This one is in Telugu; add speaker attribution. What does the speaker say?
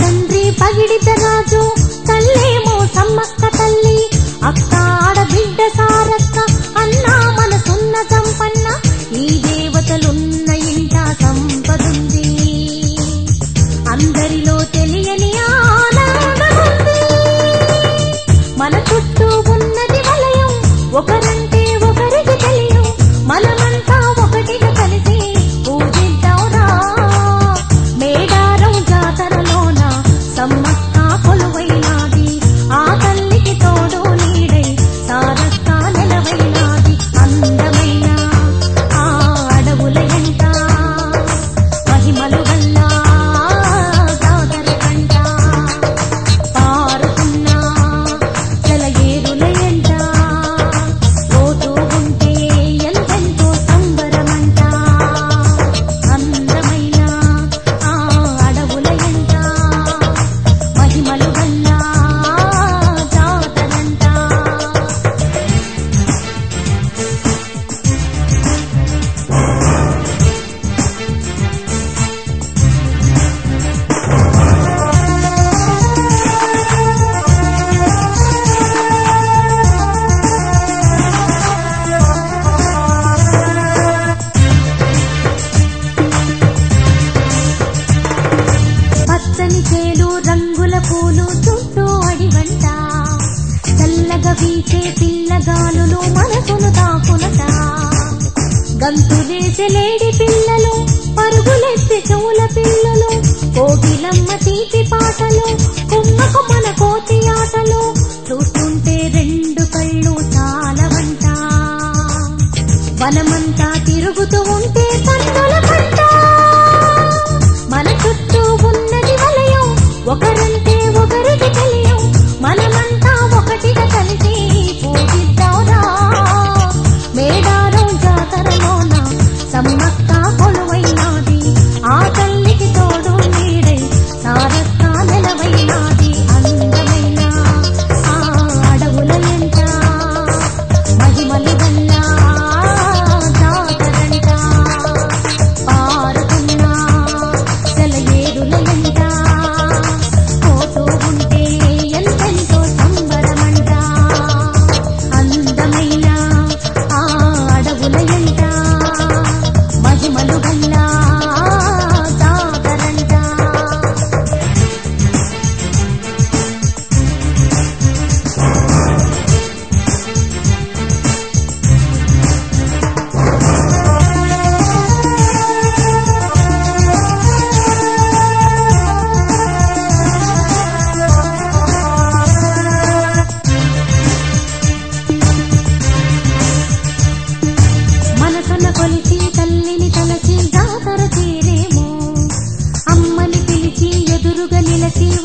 Speaker 1: తండ్రి పగిడిత రాజు తల్లేమో సమ్మక్క తల్లి అక్క ఆడబిడ్డ సారక్క అన్న మనసున్న సంపన్న ఈ దేవతలున్న ఇంట సంపదుంది అందరిలో తెలియని ఆనందముంది మన చుట్టూ ఉన్నది వలయం ఒకరంటే ఒకరికి తెలియం మనమంతా ఒకటిగా కలిసి పూజిద్దాంరా మేడారం జాతరలోన సమ్మక్క కొలువైనాది ఆ తల్లికి తోడు నీడై సారక్క నెలవైనాది అందమైన ఆ అడవుల ఎంట మహిమలు గల్ల జాతర కంట పారుతున్న సెలయేరుల ఎంట పోతూ ఉంటే ఎంతెంతో సంబరమంట అందమైన ఆ అడవుల ఎంట మహిమలు గల్ల జాతరంట పచ్చని చేలు రంగుల పూలు చుట్టూ అడివంట చల్లగా వీచే పిల్లగాలులు మనసును తాకునట గంతులేసే లేడి పిల్లలు పరుగులెత్తి చెవుల పిల్లలు కోకిలమ్మ తీపి పాటలు కొమ్మకు మన కోతి ఆటలు చూస్తుంటే రెండు కళ్ళు చాలవంట వనమంతా తిరుగుతూ ఉంటే కన్నుల పంట మన చుట్టూ ఉన్నది వలయం ఒకరంటే ఒకరికి తెలియం మనమంతా ఒకటిగా కలిసి పూజిద్దాంరా మేడారం జాతరలోన సమ్మక్క కొలువైనాది ఆ తల్లికి తోడు నీడై సారక్క నెలవైనాది అందమైన ఆ అడవుల ఎంట మహిమలు గల్ల జాతరంట పారుతున్న సెలయేరుల ఎంట పోతూ ఉంటే ఎంతెంతో సంబరమంట అందమైన ఆ అడవుల ఎంట మహిమలు గల్ల జాతరంట మనసున కొలిచి తల్లిని తలచి జాతర తీరేమో అమ్మని పిలిచి ఎదురుగా నిలచి